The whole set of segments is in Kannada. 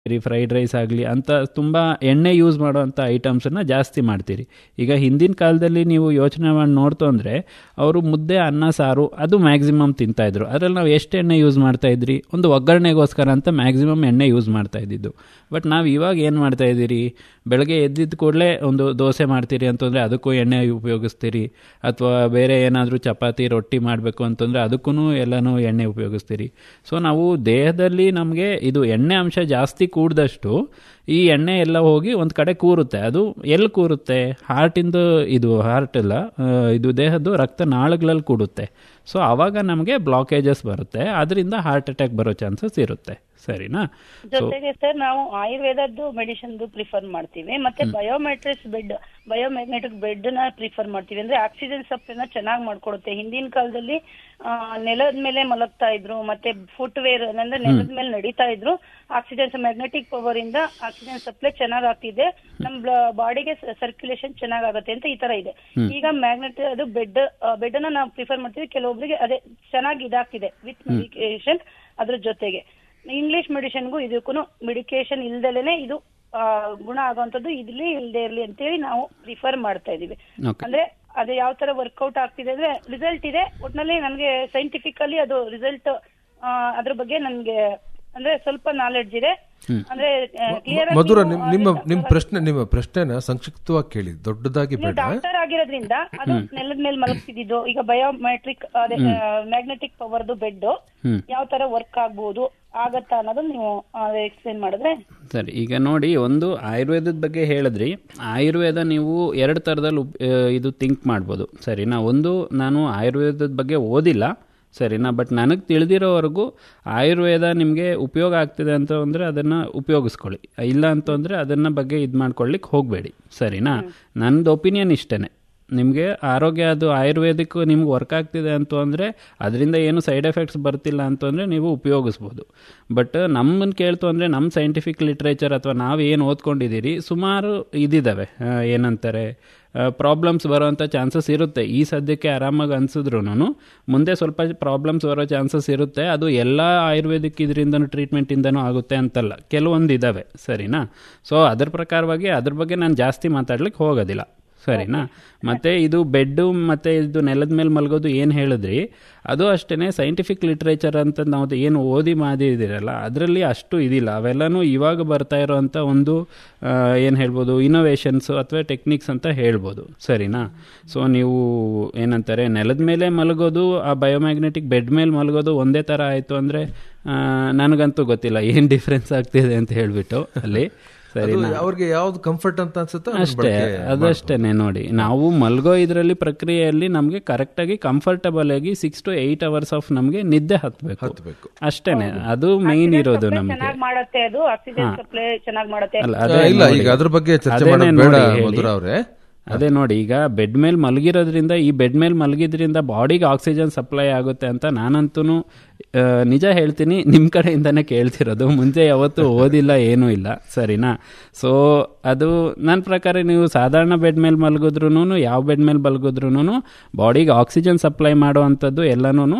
ಫ್ರೈಡ್ ರೈಸ್ ಆಗಲಿ ಅಂತ ತುಂಬ ಎಣ್ಣೆ ಯೂಸ್ ಮಾಡೋವಂಥ ಐಟಮ್ಸನ್ನು ಜಾಸ್ತಿ ಮಾಡ್ತೀರಿ ಈಗ ಹಿಂದಿನ ಕಾಲದಲ್ಲಿ ನೀವು ಯೋಚನೆ ಮಾಡಿ ನೋಡ್ತು ಅಂದರೆ ಅವರು ಮುದ್ದೆ ಅನ್ನ ಸಾರು ಅದು ಮ್ಯಾಕ್ಸಿಮಮ್ ತಿಂತಾಯಿದ್ರು ಅದರಲ್ಲಿ ನಾವು ಎಷ್ಟು ಎಣ್ಣೆ ಯೂಸ್ ಮಾಡ್ತಾ ಇದ್ರಿ ಒಂದು ಒಗ್ಗರಣೆಗೋಸ್ಕರ ಅಂತ ಮ್ಯಾಕ್ಸಿಮಮ್ ಎಣ್ಣೆ ಯೂಸ್ ಮಾಡ್ತಾ ಇದ್ದಿದ್ದು ಬಟ್ ನಾವು ಇವಾಗ ಏನು ಮಾಡ್ತಾ ಇದ್ದೀರಿ ಬೆಳಗ್ಗೆ ಎದ್ದಿದ್ದ ಕೂಡಲೇ ಒಂದು ದೋಸೆ ಮಾಡ್ತೀರಿ ಅಂತಂದರೆ ಅದಕ್ಕೂ ಎಣ್ಣೆ ಉಪಯೋಗಿಸ್ತೀರಿ ಅಥವಾ ಬೇರೆ ಏನಾದರೂ ಚಪಾತಿ ರೊಟ್ಟಿ ಮಾಡಬೇಕು ಅಂತಂದರೆ ಅದಕ್ಕೂ ಎಲ್ಲನೂ ಎಣ್ಣೆ ಉಪಯೋಗಿಸ್ತೀರಿ ಸೊ ನಾವು ದೇಹದಲ್ಲಿ ನಮಗೆ ಇದು ಎಣ್ಣೆ ಅಂಶ ಜಾಸ್ತಿ ಕೂಡಿದಷ್ಟು ಈ ಎಣ್ಣೆ ಎಲ್ಲ ಹೋಗಿ ಒಂದು ಕಡೆ ಕೂರುತ್ತೆ ಅದು ಎಲ್ಲಿ ಕೂರುತ್ತೆ ಹಾರ್ಟಿಂದ ಇದು ಹಾರ್ಟ್ ಇಲ್ಲ ಆ, ಇದು ದೇಹದ್ದು ರಕ್ತ ನಾಳಗಳಲ್ಲಿ ಕೂಡುತ್ತೆ ಸೊ ಆವಾಗ ನಮಗೆ ಬ್ಲಾಕೇಜಸ್ ಬರುತ್ತೆ ಅದರಿಂದ ಹಾರ್ಟ್ ಅಟ್ಯಾಕ್ ಬರೋ ಚಾನ್ಸಸ್ ಇರುತ್ತೆ ಸರಿನಾ ಸೊ ಜೊತೆಗೆ ಸರ್ ನಾವು ಆಯುರ್ವೇದದ್ದು ಮೆಡಿಸಿನ್ ಪ್ರಿಫರ್ ಮಾಡ್ತೀವಿ ಮತ್ತೆ ಬಯೋಮೆಟ್ರಿಕ್ಸ್ ಬೆಡ್ ಬಯೋಮ್ಯಾಗ್ನೆಟಿಕ್ ಬೆಡ್ ನ ಪ್ರಿಫರ್ ಮಾಡ್ತೀವಿ ಅಂದ್ರೆ ಆಕ್ಸಿಜನ್ ಸಪ್ಲೈನ ಚೆನ್ನಾಗಿ ಮಾಡ್ಕೊಡುತ್ತೆ ಹಿಂದಿನ ಕಾಲದಲ್ಲಿ ಆ, ನೆಲದ ಮೇಲೆ ಮಲಗ್ತಾ ಇದ್ರು ಮತ್ತೆ ಫುಟ್ ವೇರ್ ಅಂದ್ರೆ ನೆಲದ ಮೇಲೆ ನಡೀತಾ ಇದ್ರು ಆಕ್ಸಿಜನ್ ಮ್ಯಾಗ್ನೆಟಿಕ್ ಪವರ್ ಇಂದ ಆಕ್ಸಿಜನ್ ಸಪ್ಲೈ ಚೆನ್ನಾಗ್ ಆಗ್ತಿದೆ ನಮ್ ಬಾಡಿಗೆ ಸರ್ಕ್ಯುಲೇಷನ್ ಚೆನ್ನಾಗ್ ಆಗುತ್ತೆ ಅಂತ ಈ ತರ ಇದೆ ಈಗ ಮ್ಯಾಗ್ನೆಟ್ ಅದು ಬೆಡ್ ಬೆಡ್ ನ ನಾವು ಪ್ರಿಫರ್ ಮಾಡ್ತೀವಿ ಕೆಲವೊಬ್ರಿಗೆ ಅದೇ ಚೆನ್ನಾಗಿ ಇದಾಗ್ತಿದೆ ವಿತ್ ಮೆಡಿಕೇಶನ್ ಅದ್ರ ಜೊತೆಗೆ ಇಂಗ್ಲಿಷ್ ಮೆಡಿಸಿನ್ಗೂ ಇದಕ್ಕೂ ಮೆಡಿಕೇಶನ್ ಇಲ್ದಲೇನೆ ಇದು ಆ, ಗುಣ ಆಗುವಂತದ್ದು ಇಲ್ಲಿ ಇಲ್ದೇ ಇರ್ಲಿ ಅಂತೇಳಿ ನಾವು ಪ್ರಿಫರ್ ಮಾಡ್ತಾ ಇದೀವಿ ಓಕೆ ಅಂದ್ರೆ ಅದು ಯಾವ ತರ ವರ್ಕೌಟ್ ಆಗ್ತಿದೆ ಅಂದ್ರೆ ರಿಸಲ್ಟ್ ಇದೆ ಒಟ್ನಲ್ಲಿ ನನ್ಗೆ ಸೈಂಟಿಫಿಕಲಿ ಅದು ರಿಸಲ್ಟ್ ಅದ್ರ ಬಗ್ಗೆ ನನ್ಗೆ ಅಂದ್ರೆ ಸ್ವಲ್ಪ ನಾಲೆಡ್ಜ್ ಇದೆ ಅಂದ್ರೆ ಕ್ಲಿಯರ್ ಮಧುರ ನಿಮ್ ನಿಮ್ಮ ನಿಮ್ ಪ್ರಶ್ನೆ ನಿಮ್ಮ ಪ್ರಶ್ನೆನ ಸಂಕ್ಷಿಪ್ತವಾಗಿ ಕೇಳಿ ದೊಡ್ಡದಾಗಿ ನೀವು ಬೇಡ ಡಾಕ್ಟರ್ ಆಗಿರೋದ್ರಿಂದ ಅದು ನೆಲದ ಮೇಲೆ ಮಲಗ್ತಿದ್ದು ಈಗ ಬಯೋಮೆಟ್ರಿಕ್ ಅದೇ ಮ್ಯಾಗ್ನೆಟಿಕ್ ಪವರ್ದು ಬೆಡ್ ಯಾವ ತರ ವರ್ಕ್ ಆಗ್ಬಹುದು ಆಗತ್ತಾ ಅನ್ನೋದು ನೀವು ಎಕ್ಸ್ಪ್ಲೇನ್ ಮಾಡಿದ್ರೆ ಸರಿ ಈಗ ನೋಡಿ ಒಂದು ಆಯುರ್ವೇದದ ಬಗ್ಗೆ ಹೇಳಿದ್ರಿ ಆಯುರ್ವೇದ ನೀವು ಎರಡು ಥರದಲ್ಲಿ ಉಪ್- ಆ, ಇದು ಥಿಂಕ್ ಮಾಡ್ಬೋದು ಸರಿನಾ ಒಂದು ನಾನು ಆಯುರ್ವೇದದ ಬಗ್ಗೆ ಓದಿಲ್ಲ ಸರಿನಾ ಬಟ್ ನನಗೆ ತಿಳಿದಿರೋವರೆಗೂ ಆಯುರ್ವೇದ ನಿಮಗೆ ಉಪಯೋಗ ಆಗ್ತಿದೆ ಅಂತ ಅಂದರೆ ಅದನ್ನು ಉಪಯೋಗಿಸ್ಕೊಳ್ಳಿ ಇಲ್ಲ ಅಂತಂದರೆ ಅದನ್ನು ಬಗ್ಗೆ ಇದು ಮಾಡ್ಕೊಳ್ಳಿಕ್ಕೆ ಹೋಗಬೇಡಿ ಸರಿನಾ ನನ್ನದು ಒಪಿನಿಯನ್ ಇಷ್ಟೇ ನಿಮಗೆ ಆರೋಗ್ಯ ಅದು ಆಯುರ್ವೇದಿಕ್ ನಿಮ್ಗೆ ವರ್ಕ್ ಆಗ್ತಿದೆ ಅಂತ ಅಂದರೆ ಅದರಿಂದ ಏನು ಸೈಡ್ ಎಫೆಕ್ಟ್ಸ್ ಬರ್ತಿಲ್ಲ ಅಂತಂದರೆ ನೀವು ಉಪಯೋಗಿಸ್ಬೋದು ಬಟ್ ನಮ್ಮನ್ನು ಕೇಳ್ತು ಅಂದರೆ ನಮ್ಮ ಸೈಂಟಿಫಿಕ್ ಲಿಟ್ರೇಚರ್ ಅಥವಾ ನಾವು ಏನು ಓದ್ಕೊಂಡಿದ್ದೀರಿ ಸುಮಾರು ಇದಿದ್ದಾವೆ ಆ, ಏನಂತಾರೆ ಪ್ರಾಬ್ಲಮ್ಸ್ ಬರೋವಂಥ ಚಾನ್ಸಸ್ ಇರುತ್ತೆ ಈ ಸದ್ಯಕ್ಕೆ ಆರಾಮಾಗಿ ಅನ್ಸಿದ್ರು ಮುಂದೆ ಸ್ವಲ್ಪ ಪ್ರಾಬ್ಲಮ್ಸ್ ಬರೋ ಚಾನ್ಸಸ್ ಇರುತ್ತೆ ಅದು ಎಲ್ಲ ಆಯುರ್ವೇದಿಕ್ ಇದರಿಂದನೂ ಟ್ರೀಟ್ಮೆಂಟಿಂದನೂ ಆಗುತ್ತೆ ಅಂತಲ್ಲ ಕೆಲವೊಂದು ಇದ್ದಾವೆ ಸರಿನಾ ಸೊ ಅದ್ರ ಪ್ರಕಾರವಾಗಿ ಅದ್ರ ಬಗ್ಗೆ ನಾನು ಜಾಸ್ತಿ ಮಾತಾಡ್ಲಿಕ್ಕೆ ಹೋಗೋದಿಲ್ಲ ಸರಿನಾ ಮತ್ತೆ ಇದು ಬೆಡ್ಡು ಮತ್ತೆ ಇದು ನೆಲದ ಮೇಲೆ ಮಲಗೋದು ಏನು ಹೇಳಿದ್ರಿ ಅದು ಅಷ್ಟೇ ಸೈಂಟಿಫಿಕ್ ಲಿಟ್ರೇಚರ್ ಅಂತ ನಾವು ಏನು ಓದಿ ಮಾದಿದಿರಲ್ಲ ಅದರಲ್ಲಿ ಅಷ್ಟು ಇದಿಲ್ಲ ಅವೆಲ್ಲನೂ ಇವಾಗ ಬರ್ತಾ ಇರೋವಂಥ ಒಂದು ಏನು ಹೇಳ್ಬೋದು ಇನೋವೇಷನ್ಸ್ ಅಥವಾ ಟೆಕ್ನಿಕ್ಸ್ ಅಂತ ಹೇಳ್ಬೋದು ಸರಿನಾ ಸೊ ನೀವು ಏನಂತಾರೆ ನೆಲದ ಮೇಲೆ ಮಲಗೋದು ಆ ಬಯೋಮ್ಯಾಗ್ನೆಟಿಕ್ ಬೆಡ್ ಮೇಲೆ ಮಲಗೋದು ಒಂದೇ ಥರ ಆಯಿತು ಅಂದರೆ ನನಗಂತೂ ಗೊತ್ತಿಲ್ಲ ಏನು ಡಿಫ್ರೆನ್ಸ್ ಆಗ್ತಿದೆ ಅಂತ ಹೇಳಿಬಿಟ್ಟು ಅಲ್ಲಿ ಸರಿನಾ ಅವ್ರಿಗೆ ಯಾವ್ದು ಕಂಫರ್ಟ್ ಅಂತ ಅನ್ಸುತ್ತೋ ಅದನ್ನ ಅಷ್ಟೇ ಬಳಕೆ ಅದಷ್ಟೇನೆ ನೋಡಿ ನಾವು ಮಲ್ಗೋ ಇದರಲ್ಲಿ ಪ್ರಕ್ರಿಯೆಯಲ್ಲಿ ನಮಗೆ ಕರೆಕ್ಟಾಗಿ ಕಂಫರ್ಟಬಲ್ ಆಗಿ six to eight hours of ನಮಗೆ ನಿದ್ದೆ ಹತ್ಬೇಕು ಹತ್ಬೇಕು. ಅಷ್ಟೇನೆ ಅದು ಮೇನ್ ಇರೋದು ನಮಗೆ ಚೆನ್ನಾಗಿ ಮಾಡುತ್ತೆ ಅದು ಆಕ್ಸಿಜನ್ ಸಪ್ಲೈ ಚೆನ್ನಾಗಿ ಮಾಡುತ್ತೆ ಅಲ್ಲ ಆ, ಅದೇ ಇಲ್ಲ ನೋಡಿ. ಈಗ ಅದ್ರ ಬಗ್ಗೆ ಚರ್ಚೆ ಅದೇನೆ ಮಾಡೋದು ಬೇಡ ನೋಡಿ ಹೇಳಿ. ಮಧುರ ಅವ್ರೆ ಅದೇ ನೋಡಿ ಈಗ ಬೆಡ್ ಮೇಲೆ ಮಲಗಿರೋದ್ರಿಂದ ಈ ಬೆಡ್ ಮೇಲೆ ಮಲಗಿದ್ರಿಂದ ಬಾಡಿಗೆ ಆಕ್ಸಿಜನ್ ಸಪ್ಲೈ ಆಗುತ್ತೆ ಅಂತ ನಾನಂತೂ ನಿಜ ಹೇಳ್ತೀನಿ ನಿಮ್ಮ ಕಡೆಯಿಂದನೇ ಕೇಳ್ತಿರೋದು ಮುಂಚೆ ಯಾವತ್ತೂ ಓದಿಲ್ಲ ಏನೂ ಇಲ್ಲ ಸರಿನಾ ಸೊ ಅದು ನನ್ನ ಪ್ರಕಾರ ನೀವು ಸಾಧಾರಣ ಬೆಡ್ ಮೇಲೆ ಮಲಗಿದ್ರೂ ಯಾವ ಬೆಡ್ ಮೇಲೆ ಮಲಗಿದ್ರೂ ಬಾಡಿಗೆ ಆಕ್ಸಿಜನ್ ಸಪ್ಲೈ ಮಾಡುವಂಥದ್ದು ಎಲ್ಲನೂ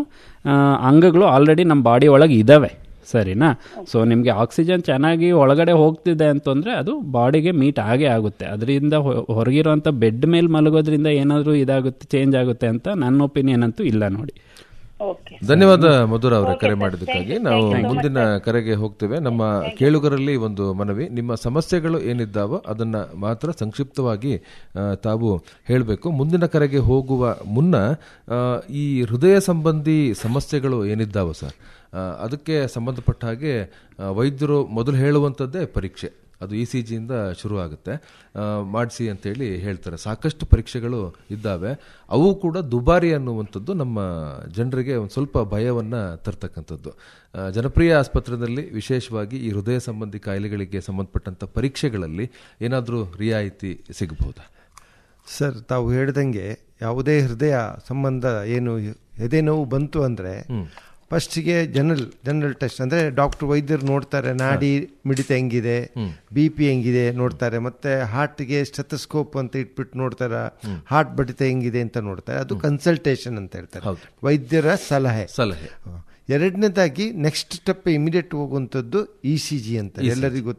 ಅಂಗಗಳು ಆಲ್ರೆಡಿ ನಮ್ಮ ಬಾಡಿ ಒಳಗೆ ಇದ್ದಾವೆ ಸರಿನಾ ಸೊ ನಿಮಗೆ ಆಕ್ಸಿಜನ್ ಚೆನ್ನಾಗಿ ಒಳಗಡೆ ಹೋಗ್ತಿದೆ ಅಂತಂದರೆ ಅದು ಬಾಡಿಗೆ ಮೀಟ್ ಆಗೇ ಆಗುತ್ತೆ ಅದರಿಂದ ಹೊರಗಿರೋಂಥ ಬೆಡ್ ಮೇಲೆ ಮಲಗೋದ್ರಿಂದ ಏನಾದರೂ ಇದಾಗುತ್ತೆ ಚೇಂಜ್ ಆಗುತ್ತೆ ಅಂತ ನನ್ನ ಒಪಿನಿಯನ್ ಅಂತೂ ಇಲ್ಲ ನೋಡಿ ಓಕೆ ಧನ್ಯವಾದ ಮಧುರ ಅವರ ಕರೆ ಮಾಡಿದ್ದಕ್ಕಾಗಿ ನಾವು ಮುಂದಿನ ಕರೆಗೆ ಹೋಗ್ತೇವೆ ನಮ್ಮ ಕೇಳುಗರಲ್ಲಿ ಒಂದು ಮನವಿ ನಿಮ್ಮ ಸಮಸ್ಯೆಗಳು ಏನಿದ್ದಾವೋ ಅದನ್ನ ಮಾತ್ರ ಸಂಕ್ಷಿಪ್ತವಾಗಿ ಆ, ತಾವು ಹೇಳಬೇಕು ಮುಂದಿನ ಕರೆಗೆ ಹೋಗುವ ಮುನ್ನ ಆ, ಈ ಹೃದಯ ಸಂಬಂಧಿ ಸಮಸ್ಯೆಗಳು ಏನಿದ್ದಾವೋ ಸರ್ ಆ, ಅದಕ್ಕೆ ಸಂಬಂಧಪಟ್ಟ ಹಾಗೆ ಆ, ವೈದ್ಯರು ಮೊದಲು ಹೇಳುವಂಥದ್ದೇ ಪರೀಕ್ಷೆ ಅದು ಇ ಸಿ ಜಿಯಿಂದ ಶುರು ಆಗುತ್ತೆ ಮಾಡಿಸಿ ಅಂತೇಳಿ ಹೇಳ್ತಾರೆ ಸಾಕಷ್ಟು ಪರೀಕ್ಷೆಗಳು ಇದ್ದಾವೆ ಅವು ಕೂಡ ದುಬಾರಿ ಅನ್ನುವಂಥದ್ದು ನಮ್ಮ ಜನರಿಗೆ ಒಂದು ಸ್ವಲ್ಪ ಭಯವನ್ನು ತರ್ತಕ್ಕಂಥದ್ದು ಆ, ಜನಪ್ರಿಯ ಆಸ್ಪತ್ರೆಯಲ್ಲಿ ವಿಶೇಷವಾಗಿ ಈ ಹೃದಯ ಸಂಬಂಧಿ ಕಾಯಿಲೆಗಳಿಗೆ ಸಂಬಂಧಪಟ್ಟಂಥ ಪರೀಕ್ಷೆಗಳಲ್ಲಿ ಏನಾದರೂ ರಿಯಾಯಿತಿ ಸಿಗಬಹುದಾ ಸರ್ ತಾವು ಹೇಳ್ದಂಗೆ ಯಾವುದೇ ಹೃದಯ ಸಂಬಂಧ ಏನು ಎದೆ ನೋವು ಬಂತು ಅಂದರೆ ಫಸ್ಟಿಗೆ ಜನರಲ್ ಜನರಲ್ ಟೆಸ್ಟ್ ಅಂದರೆ ಡಾಕ್ಟರ್ ವೈದ್ಯರು ನೋಡ್ತಾರೆ ನಾಡಿ ಮಿಡಿತ ಹೆಂಗಿದೆ ಬಿ ಪಿ ಹೆಂಗಿದೆ ನೋಡ್ತಾರೆ ಮತ್ತೆ ಹಾರ್ಟ್ಗೆ ಸ್ಟೆಥಸ್ಕೋಪ್ ಅಂತ ಇಟ್ಬಿಟ್ಟು ನೋಡ್ತಾರೆ ಹಾರ್ಟ್ ಬಡಿತ ಹೆಂಗಿದೆ ಅಂತ ನೋಡ್ತಾರೆ ಅದು ಕನ್ಸಲ್ಟೇಷನ್ ಅಂತ ಹೇಳ್ತಾರೆ ವೈದ್ಯರ ಸಲಹೆ ಸಲಹೆ ಎರಡನೇದಾಗಿ ನೆಕ್ಸ್ಟ್ ಸ್ಟೆಪ್ ಇಮಿಡಿಯೇಟ್ ಹೋಗುವಂಥದ್ದು ಇ ಸಿ ಜಿ ಅಂತ ಎಲ್ಲರಿಗೂ